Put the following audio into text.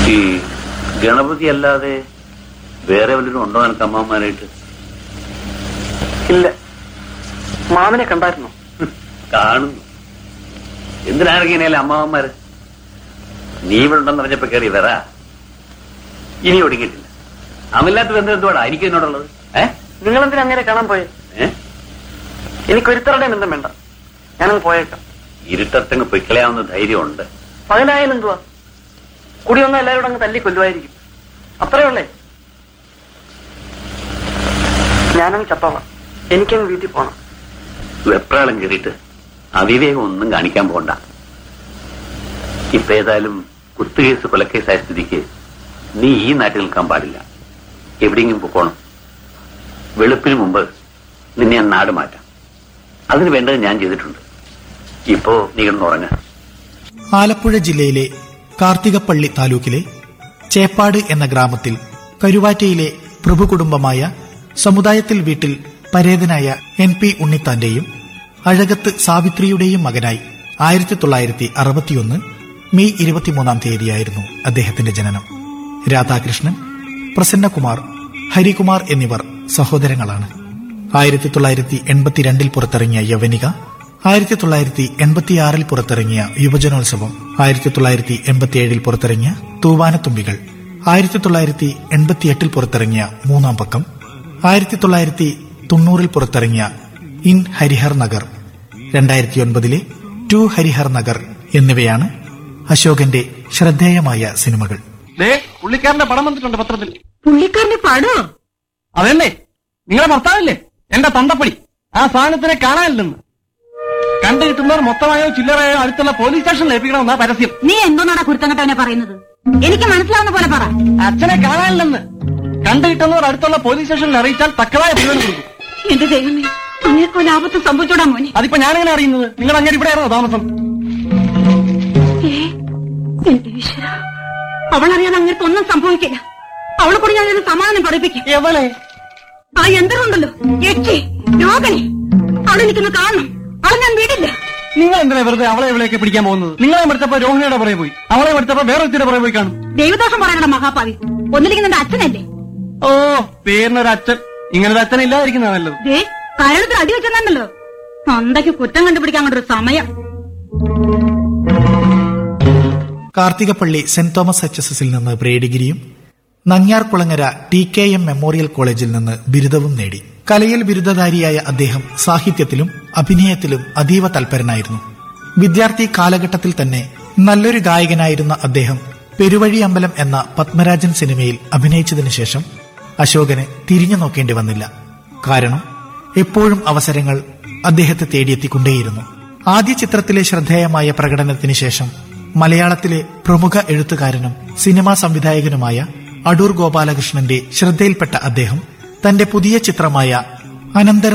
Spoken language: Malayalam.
ഈ ഗണപതി അല്ലാതെ വേറെ വല്ലതും ഉണ്ടോ നിനക്ക് അമ്മമാരായിട്ട് ഇല്ല മാമനെ കണ്ടായിരുന്നോ കാണുന്നു എന്തിനാണെങ്കിലേ അമ്മാവന്മാര് നീ ഇവിടെ ഉണ്ടെന്ന് പറഞ്ഞപ്പോ കയറി വരാ ഇനി ഒടുങ്ങിയിട്ടില്ല അവല്ലാത്ത ബന്ധം എന്തുവാടാ എനിക്ക് എന്നോടുള്ളത് ഏ നിങ്ങൾ എന്തിനാ അങ്ങനെ കാണാൻ പോയെ ഏ എനിക്ക് ഒരുത്തരുടെ ബന്ധം വേണ്ട ഞാനങ്ങ് പോയേക്കാം ഇരുട്ടത്തങ്ങ് പൊയ്ക്കളയാവുന്ന ധൈര്യമുണ്ട് പകലായാലും എന്തുവാ കൂടി വന്നാൽ എല്ലാവരും അങ്ങ് തല്ലി കൊല്ലുമായിരിക്കും അത്രേ ഉള്ളേ ഞാനങ്ങ് ചത്തോളാം എനിക്കങ്ങ് വീട്ടിൽ പോണം വെപ്രാളം കയറിയിട്ട് അവിവേകം ഒന്നും കാണിക്കാൻ പോണ്ട ഇപ്പൊ ഏതായാലും കുത്തുകേസ് കൊലക്കേസായ സ്ഥിതിക്ക് നീ ഈ നാട്ടിൽ നിൽക്കാൻ പാടില്ല എവിടെയെങ്കിലും പോകണം വെളുപ്പിന് മുമ്പ് നിന്നെ ഞാൻ നാട് മാറ്റാം അതിന് വേണ്ടത് ഞാൻ ചെയ്തിട്ടുണ്ട് ഇപ്പോ നീ കിടന്നുറങ്ങ ആലപ്പുഴ ജില്ലയിലെ കാർത്തികപ്പള്ളി താലൂക്കിലെ ചേപ്പാട് എന്ന ഗ്രാമത്തിൽ കരുവാറ്റയിലെ പ്രഭുകുടുംബമായ സമുദായത്തിൽ വീട്ടിൽ പരേതനായ എൻ പി ഉണ്ണിത്താന്റെയും അഴകത്ത് സാവിത്രിയുടെയും മകനായി ആയിരത്തി തൊള്ളായിരത്തി അറുപത്തിയൊന്ന് മെയ് ഇരുപത്തിമൂന്നാം തീയതിയായിരുന്നു അദ്ദേഹത്തിന്റെ ജനനം രാധാകൃഷ്ണൻ പ്രസന്നകുമാർ ഹരികുമാർ എന്നിവർ സഹോദരങ്ങളാണ് ആയിരത്തി തൊള്ളായിരത്തി എൺപത്തിരണ്ടിൽ പുറത്തിറങ്ങിയ യവനിക ആയിരത്തി തൊള്ളായിരത്തി എൺപത്തിയാറിൽ പുറത്തിറങ്ങിയ യുവജനോത്സവം ആയിരത്തി തൊള്ളായിരത്തി എൺപത്തിയേഴിൽ പുറത്തിറങ്ങിയ തൂവാനത്തുമ്പികൾ ആയിരത്തി തൊള്ളായിരത്തി എൺപത്തിയെട്ടിൽ പുറത്തിറങ്ങിയ മൂന്നാം പക്കം ആയിരത്തി തൊള്ളായിരത്തി തൊണ്ണൂറിൽ പുറത്തിറങ്ങിയ ഇൻ ഹരിഹർ നഗർ രണ്ടായിരത്തി ഒൻപതിലെ ടു ഹരിഹർ നഗർ എന്നിവയാണ് അശോകന്റെ ശ്രദ്ധേയമായ സിനിമകൾ ദേ പുള്ളിക്കാരന്റെ പടം വന്നിട്ടുണ്ട് പത്രത്തിൽ പുള്ളിക്കാരനെ പാടോ അതന്നെ നിങ്ങളെ ഭർത്താവില്ലേ എന്റെ തന്തപ്പടി ആ സാധനത്തിനെ കാണാനില്ലെന്ന് കണ്ടു കിട്ടുന്നവർ മൊത്തമായോ ചില്ലറയോ അടുത്തുള്ള പോലീസ് സ്റ്റേഷനിൽ ഏൽപ്പിക്കണമെന്നാ പരസ്യം നീ എന്തോന്നാടാ കുരുത്തങ്കട്ടവനെ പറയുന്നത് എനിക്ക് മനസ്സിലാവുന്ന പോലെ പറ അച്ഛനെ കാണാനില്ലെന്ന് കണ്ടു കിട്ടുന്നവർ അടുത്തുള്ള പോലീസ് സ്റ്റേഷനിൽ അറിയിച്ചാൽ തക്കതായ ജീവൻ കൊടുക്കും എന്റെ ദൈവമേ അങ്ങേക്കോ ലാഭത്ത് സംഭവിച്ചോടാ മോനെ അതിപ്പോ ഞാനെങ്ങനെ അറിയുന്നത് നിങ്ങൾ അങ്ങനെ ഇവിടെ ആയിരുന്നോ താമസം ഏ, എന്റെ ഈശ്വര അവളറിയാതെ അങ്ങനത്തെ ഒന്നും സംഭവിക്കില്ല അവളെ കൂടി ഞാനൊരു സമാധാനം പഠിപ്പിക്കും എവളെ ആ യന്ത്രമുണ്ടല്ലോ യക്ഷി രോഗനെ അവളെ എനിക്കൊന്ന് കാണണം അവളെ ഞാൻ വിടില്ല നിങ്ങൾ എന്തിനാ വെറുതെ അവളെ എവിടെയൊക്കെ പിടിക്കാൻ പോകുന്നത് നിങ്ങളെ എടുത്തപ്പോ രോഹിണിയുടെ പുറകെ പോയി അവളെ എടുത്തപ്പോ വേറെ വ്യക്തിയുടെ പുറകെ പോയി കാണും ദൈവദോഷം പറയണ മഹാപാവി ഒന്നില്ലെങ്കിൽ നിന്റെ അച്ഛനല്ലേ ഓ പേരിനൊരു അച്ഛൻ ഇങ്ങനൊരു അച്ഛൻ ഇല്ലാതിരിക്കുന്ന നല്ലത് ദേ കരളത്തിൽ അടി വെച്ചെന്നല്ലോ സ്വന്തയ്ക്ക് കുറ്റം കണ്ടുപിടിക്കാൻ കൊണ്ടൊരു സമയം Karthikappally saint Thomas H S എസിൽ നിന്ന് പ്രീ ഡിഗ്രിയും Nangiarkulangara T K M memorial കോളേജിൽ നിന്ന് ബിരുദവും നേടി കലയിൽ ബിരുദധാരിയായ അദ്ദേഹം സാഹിത്യത്തിലും അഭിനയത്തിലും അതീവ തൽപരനായിരുന്നു വിദ്യാർത്ഥി കാലഘട്ടത്തിൽ തന്നെ നല്ലൊരു ഗായകനായിരുന്ന അദ്ദേഹം പെരുവഴി അമ്പലം എന്ന പത്മരാജൻ സിനിമയിൽ അഭിനയിച്ചതിനു ശേഷം അശോകന് തിരിഞ്ഞു നോക്കേണ്ടി വന്നില്ല കാരണം എപ്പോഴും അവസരങ്ങൾ അദ്ദേഹത്തെ തേടിയെത്തിക്കൊണ്ടേയിരുന്നു ആദ്യ ചിത്രത്തിലെ ശ്രദ്ധേയമായ പ്രകടനത്തിന് ശേഷം മലയാളത്തിലെ പ്രമുഖ എഴുത്തുകാരനും സിനിമാ സംവിധായകനുമായ അടൂർ ഗോപാലകൃഷ്ണന്റെ ശ്രദ്ധയിൽപ്പെട്ട അദ്ദേഹം തന്റെ പുതിയ ചിത്രമായ അനന്തരം